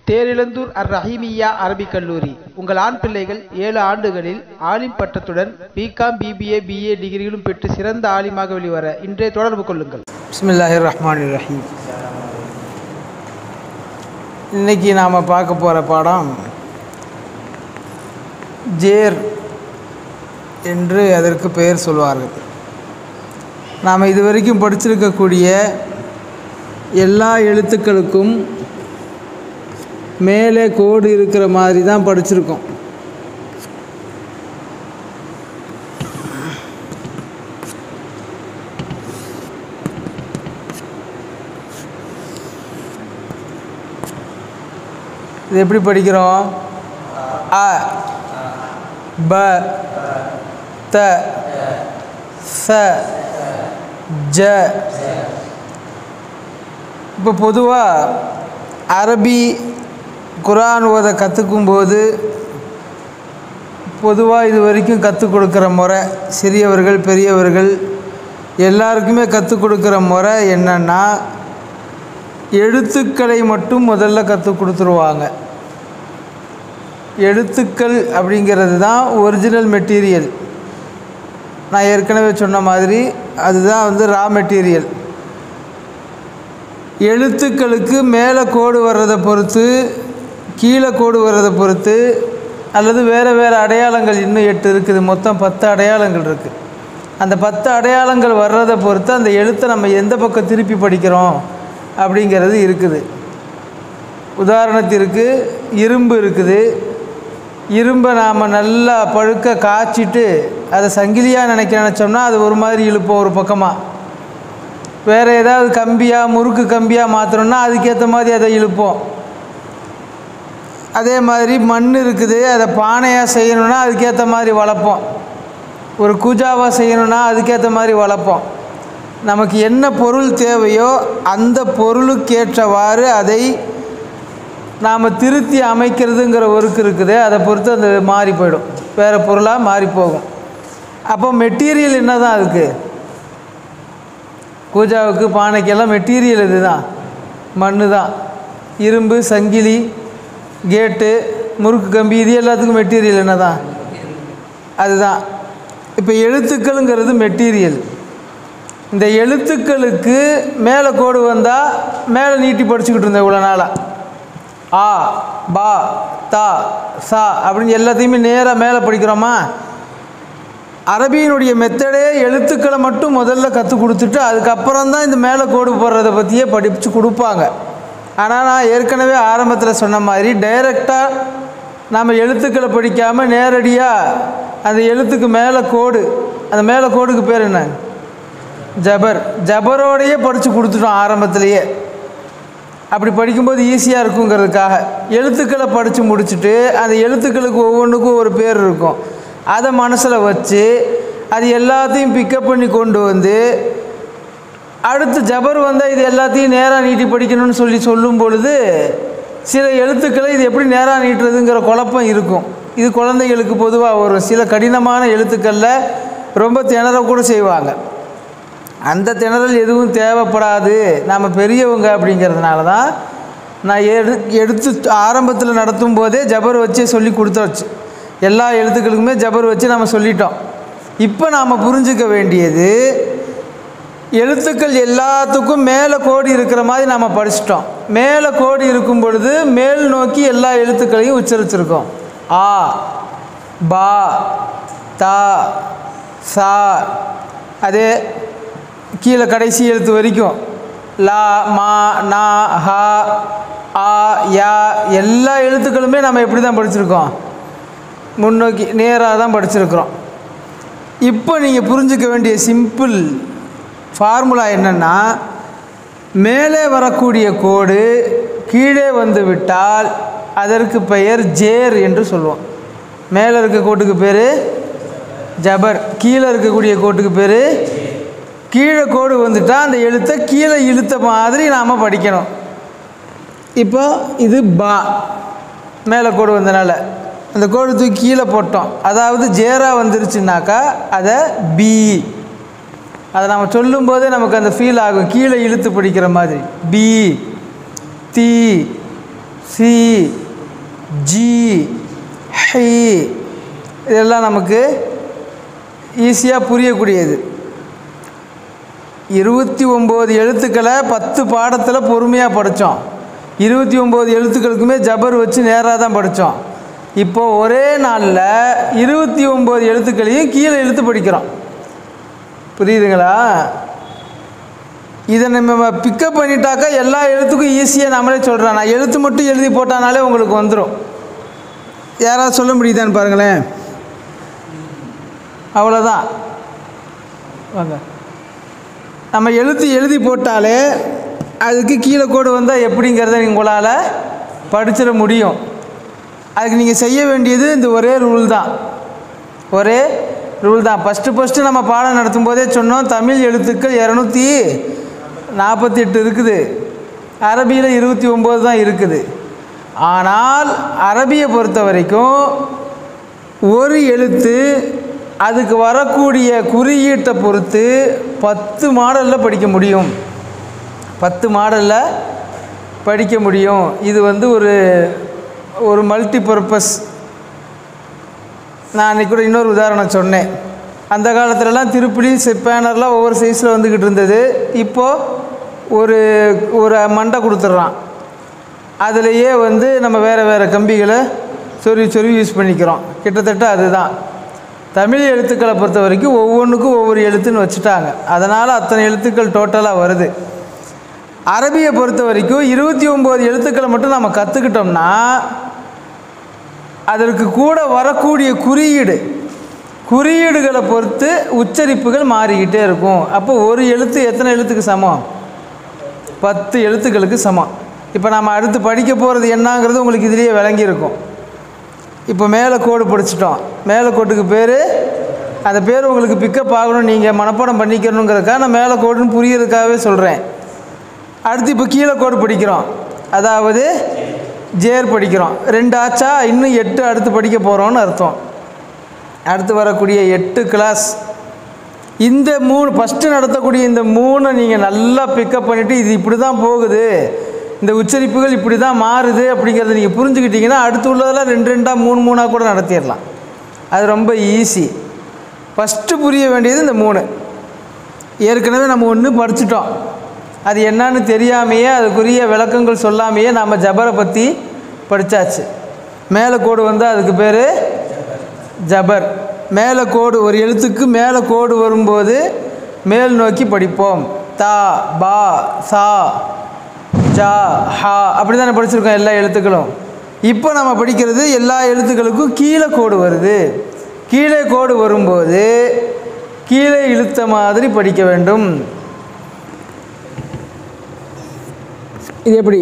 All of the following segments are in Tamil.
தேரிழந்தூர் அர் ரஹீமியா அரபிக் கல்லூரி உங்கள் ஆண் பிள்ளைகள் ஏழு ஆண்டுகளில் ஆலிம் பட்டத்துடன் பிகாம் பிபிஏ பிஏ டிகிரிகளும் பெற்று சிறந்த ஆலிமாக வெளிவர இன்றே தொடர்பு கொள்ளுங்கள் பிஸ்மில்லாஹிர் ரஹ்மான் ரஹீம் இன்னைக்கு நாம் பார்க்க போகிற பாடம் ஜேர் என்று அதற்கு பெயர் சொல்வார்கள் நாம் இதுவரைக்கும் படிச்சிருக்கக்கூடிய எல்லா எழுத்துக்களுக்கும் மேலே கோடு இருக்கிற மாதிரி தான் படிச்சிருக்கோம் இது எப்படி படிக்கிறோம் அ ப த ச ஜ இப்போ பொதுவாக அரபி குரான் ஓத கற்றுக்கும் போது பொதுவாக இது வரைக்கும் கற்றுக் கொடுக்குற முறை சிறியவர்கள் பெரியவர்கள் எல்லாருக்குமே கற்றுக் கொடுக்குற முறை என்னென்னா எழுத்துக்களை மட்டும் முதல்ல கற்றுக் கொடுத்துருவாங்க எழுத்துக்கள் அப்படிங்கிறது தான் ஒரிஜினல் மெட்டீரியல் நான் ஏற்கனவே சொன்ன மாதிரி அதுதான் வந்து ரா மெட்டீரியல் எழுத்துக்களுக்கு மேலே கோடு வர்றதை பொறுத்து கீழே கோடு வர்றதை பொறுத்து அல்லது வேறு வேறு அடையாளங்கள் இன்னும் எட்டு இருக்குது மொத்தம் பத்து அடையாளங்கள் இருக்குது அந்த பத்து அடையாளங்கள் வர்றதை பொறுத்து அந்த எழுத்தை நம்ம எந்த பக்கம் திருப்பி படிக்கிறோம் அப்படிங்கிறது இருக்குது உதாரணத்திற்கு இரும்பு இருக்குது இரும்பை நாம் நல்லா பழுக்க காய்ச்சிட்டு அதை சங்கிலியாக நினைக்க நினச்சோம்னா அது ஒரு மாதிரி இழுப்போம் ஒரு பக்கமாக வேறு ஏதாவது கம்பியாக முறுக்கு கம்பியாக மாற்றணும்னா அதுக்கேற்ற மாதிரி அதை இழுப்போம் அதே மாதிரி மண் இருக்குது அதை பானையாக செய்யணும்னா அதுக்கேற்ற மாதிரி வளர்ப்போம் ஒரு கூஜாவாக செய்யணும்னா அதுக்கேற்ற மாதிரி வளர்ப்போம் நமக்கு என்ன பொருள் தேவையோ அந்த பொருளுக்கேற்றவாறு அதை நாம் திருத்தி அமைக்கிறதுங்கிற ஒர்க் இருக்குது அதை பொறுத்து அந்த மாறி போயிடும் வேறு பொருளாக மாறி போகும் அப்போ மெட்டீரியல் என்ன தான் அதுக்கு பூஜாவுக்கு பானைக்கெல்லாம் மெட்டீரியல் இது தான் மண் தான் இரும்பு சங்கிலி கேட்டு முறுக்கு கம்பி இது எல்லாத்துக்கும் மெட்டீரியல் என்ன தான் அதுதான் இப்போ எழுத்துக்களுங்கிறது மெட்டீரியல் இந்த எழுத்துக்களுக்கு மேலே கோடு வந்தால் மேலே நீட்டி படிச்சுக்கிட்டு இருந்தேன் இவ்வளோ நாளாக ஆ பா தா சா அப்படின்னு எல்லாத்தையுமே நேராக மேலே படிக்கிறோமா அரபியினுடைய மெத்தடே எழுத்துக்களை மட்டும் முதல்ல கற்றுக் கொடுத்துட்டு அதுக்கப்புறம் தான் இந்த மேலே கோடு போடுறதை பற்றியே படித்து கொடுப்பாங்க ஆனால் நான் ஏற்கனவே ஆரம்பத்தில் சொன்ன மாதிரி டைரெக்டாக நாம் எழுத்துக்களை படிக்காமல் நேரடியாக அந்த எழுத்துக்கு மேலே கோடு அந்த மேலே கோடுக்கு பேர் என்ன ஜபர் ஜபரோடையே படித்து கொடுத்துட்டோம் ஆரம்பத்திலேயே அப்படி படிக்கும்போது ஈஸியாக இருக்குங்கிறதுக்காக எழுத்துக்களை படித்து முடிச்சுட்டு அந்த எழுத்துக்களுக்கு ஒவ்வொன்றுக்கும் ஒரு பேர் இருக்கும் அதை மனசில் வச்சு அது எல்லாத்தையும் பிக்கப் பண்ணி கொண்டு வந்து அடுத்து ஜபர் வந்தால் இது எல்லாத்தையும் நேராக நீட்டி படிக்கணும்னு சொல்லி சொல்லும் பொழுது சில எழுத்துக்களை இது எப்படி நேராக நீட்டுறதுங்கிற குழப்பம் இருக்கும் இது குழந்தைகளுக்கு பொதுவாக வரும் சில கடினமான எழுத்துக்களில் ரொம்ப திணறக்கூட செய்வாங்க அந்த திணறல் எதுவும் தேவைப்படாது நாம் பெரியவங்க அப்படிங்கிறதுனால தான் நான் எடு எடுத்து ஆரம்பத்தில் நடத்தும் போதே ஜபர் வச்சே சொல்லி கொடுத்தாச்சு எல்லா எழுத்துக்களுக்குமே ஜபர் வச்சு நம்ம சொல்லிட்டோம் இப்போ நாம் புரிஞ்சுக்க வேண்டியது எழுத்துக்கள் எல்லாத்துக்கும் மேலே கோடி இருக்கிற மாதிரி நாம் படிச்சிட்டோம் மேலே கோடி இருக்கும் பொழுது மேல் நோக்கி எல்லா எழுத்துக்களையும் உச்சரிச்சிருக்கோம் ஆ பா தா சா அதே கீழே கடைசி எழுத்து வரைக்கும் லா மா நா ஹா ஆ யா எல்லா எழுத்துக்களுமே நம்ம எப்படி தான் படிச்சிருக்கோம் முன்னோக்கி நேராக தான் படிச்சிருக்கிறோம் இப்போ நீங்கள் புரிஞ்சுக்க வேண்டிய சிம்பிள் ஃபார்முலா என்னென்னா மேலே வரக்கூடிய கோடு கீழே வந்து விட்டால் அதற்கு பெயர் ஜேர் என்று சொல்லுவோம் மேலே இருக்க கோட்டுக்கு பேர் ஜபர் கீழே இருக்கக்கூடிய கோட்டுக்கு பேர் கீழே கோடு வந்துட்டால் அந்த எழுத்தை கீழே இழுத்த மாதிரி நாம் படிக்கணும் இப்போ இது பா மேலே கோடு வந்தனால அந்த கோடு தூக்கி கீழே போட்டோம் அதாவது ஜேரா வந்துருச்சுனாக்கா அதை பி அதை நம்ம சொல்லும்போதே நமக்கு அந்த ஃபீல் ஆகும் கீழே இழுத்து படிக்கிற மாதிரி பி தி சி ஜி ஹை இதெல்லாம் நமக்கு ஈஸியாக புரியக்கூடியது இருபத்தி ஒம்பது எழுத்துக்களை பத்து பாடத்தில் பொறுமையாக படித்தோம் இருபத்தி ஒம்பது எழுத்துக்களுக்குமே ஜபர் வச்சு நேராக தான் படித்தோம் இப்போ ஒரே நாளில் இருபத்தி ஒம்பது எழுத்துக்களையும் கீழே எழுத்து படிக்கிறோம் புரியுதுங்களா இதை நம்ம பிக்கப் பண்ணிட்டாக்கா எல்லா எழுத்துக்கும் ஈஸியாக நம்மளே சொல்கிறோம் நான் எழுத்து மட்டும் எழுதி போட்டானாலே உங்களுக்கு வந்துடும் யாராவது சொல்ல முடியுதான்னு பாருங்களேன் அவ்வளோதான் வாங்க நம்ம எழுத்து எழுதி போட்டாலே அதுக்கு கீழே கோடு வந்தால் எப்படிங்கிறத உங்களால் படிச்சிட முடியும் அதுக்கு நீங்கள் செய்ய வேண்டியது இந்த ஒரே ரூல் தான் ஒரே ரூல் தான் ஃபஸ்ட்டு ஃபஸ்ட்டு நம்ம பாடம் நடத்தும் போதே சொன்னோம் தமிழ் எழுத்துக்கள் இரநூத்தி நாற்பத்தி எட்டு இருக்குது அரபியில் இருபத்தி ஒம்பது தான் இருக்குது ஆனால் அரபியை பொறுத்த வரைக்கும் ஒரு எழுத்து அதுக்கு வரக்கூடிய குறியீட்டை பொறுத்து பத்து மாடலில் படிக்க முடியும் பத்து மாடலில் படிக்க முடியும் இது வந்து ஒரு ஒரு மல்டி பர்பஸ் நான் அன்றைக்கி கூட இன்னொரு உதாரணம் சொன்னேன் அந்த காலத்துலலாம் திருப்பலி பேனர்லாம் ஒவ்வொரு சைஸில் வந்துக்கிட்டு இருந்தது இப்போது ஒரு ஒரு மண்டை கொடுத்துட்றான் அதுலேயே வந்து நம்ம வேறு வேறு கம்பிகளை சொருவி சொருவி யூஸ் பண்ணிக்கிறோம் கிட்டத்தட்ட அதுதான் தமிழ் எழுத்துக்களை பொறுத்த வரைக்கும் ஒவ்வொன்றுக்கும் ஒவ்வொரு எழுத்துன்னு வச்சுட்டாங்க அதனால் அத்தனை எழுத்துக்கள் டோட்டலாக வருது அரபியை பொறுத்த வரைக்கும் இருபத்தி ஒம்பது எழுத்துக்களை மட்டும் நம்ம கற்றுக்கிட்டோம்னா அதற்கு கூட வரக்கூடிய குறியீடு குறியீடுகளை பொறுத்து உச்சரிப்புகள் மாறிக்கிட்டே இருக்கும் அப்போ ஒரு எழுத்து எத்தனை எழுத்துக்கு சமம் பத்து எழுத்துக்களுக்கு சமம் இப்போ நம்ம அடுத்து படிக்க போகிறது என்னங்கிறது உங்களுக்கு இதுலேயே விளங்கியிருக்கும் இப்போ மேலே கோடு படிச்சிட்டோம் மேலே கோட்டுக்கு பேர் அந்த பேர் உங்களுக்கு பிக்கப் ஆகணும் நீங்கள் மனப்பாடம் பண்ணிக்கணுங்கிறதுக்காக நான் மேலே கோடுன்னு புரியறதுக்காகவே சொல்கிறேன் அடுத்து இப்போ கீழே கோடு படிக்கிறோம் அதாவது ஜேர் படிக்கிறோம் ரெண்டு ஆச்சா இன்னும் எட்டு அடுத்து படிக்க போகிறோம்னு அர்த்தம் அடுத்து வரக்கூடிய எட்டு கிளாஸ் இந்த மூணு ஃபஸ்ட்டு நடத்தக்கூடிய இந்த மூணை நீங்கள் நல்லா பிக்கப் பண்ணிவிட்டு இது இப்படி தான் போகுது இந்த உச்சரிப்புகள் இப்படி தான் மாறுது அப்படிங்கிறத நீங்கள் புரிஞ்சுக்கிட்டீங்கன்னா அடுத்து உள்ளதெல்லாம் ரெண்டு ரெண்டாக மூணு மூணாக கூட நடத்திடலாம் அது ரொம்ப ஈஸி ஃபஸ்ட்டு புரிய வேண்டியது இந்த மூணு ஏற்கனவே நம்ம ஒன்று படிச்சிட்டோம் அது என்னன்னு தெரியாமையே அதுக்குரிய விளக்கங்கள் சொல்லாமையே நாம் ஜபரை பற்றி படித்தாச்சு மேலே கோடு வந்தால் அதுக்கு பேர் ஜபர் மேலே கோடு ஒரு எழுத்துக்கு மேலே கோடு வரும்போது மேல் நோக்கி படிப்போம் தா பா சா ஜா ஹா அப்படி தானே படிச்சிருக்கோம் எல்லா எழுத்துக்களும் இப்போ நம்ம படிக்கிறது எல்லா எழுத்துக்களுக்கும் கீழே கோடு வருது கீழே கோடு வரும்போது கீழே இழுத்த மாதிரி படிக்க வேண்டும் இது எப்படி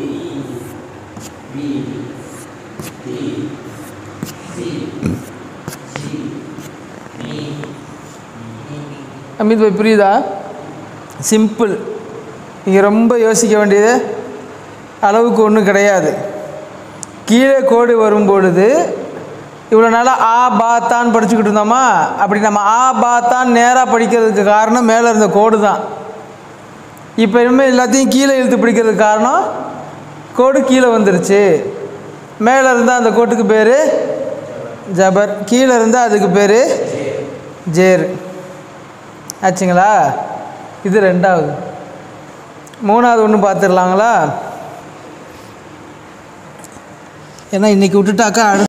அமித் பாய் புரியுதா சிம்பிள் நீங்கள் ரொம்ப யோசிக்க வேண்டியது அளவுக்கு ஒன்றும் கிடையாது கீழே கோடு வரும் பொழுது இவ்வளோ நாளாக ஆ பாத்தான் படிச்சுக்கிட்டு இருந்தோமா அப்படி நம்ம ஆ பாத்தான் நேராக படிக்கிறதுக்கு காரணம் மேலே இருந்த கோடு தான் இப்போ இனிமேல் எல்லாத்தையும் கீழே இழுத்து பிடிக்கிறதுக்கு காரணம் கோடு கீழே வந்துருச்சு மேலே இருந்தால் அந்த கோட்டுக்கு பேர் ஜபர் கீழே இருந்தால் அதுக்கு பேர் ஜேர் ஆச்சுங்களா இது ரெண்டாவது மூணாவது ஒன்று பார்த்துடலாங்களா ஏன்னா இன்றைக்கி விட்டுட்டாக்கா அடுத்து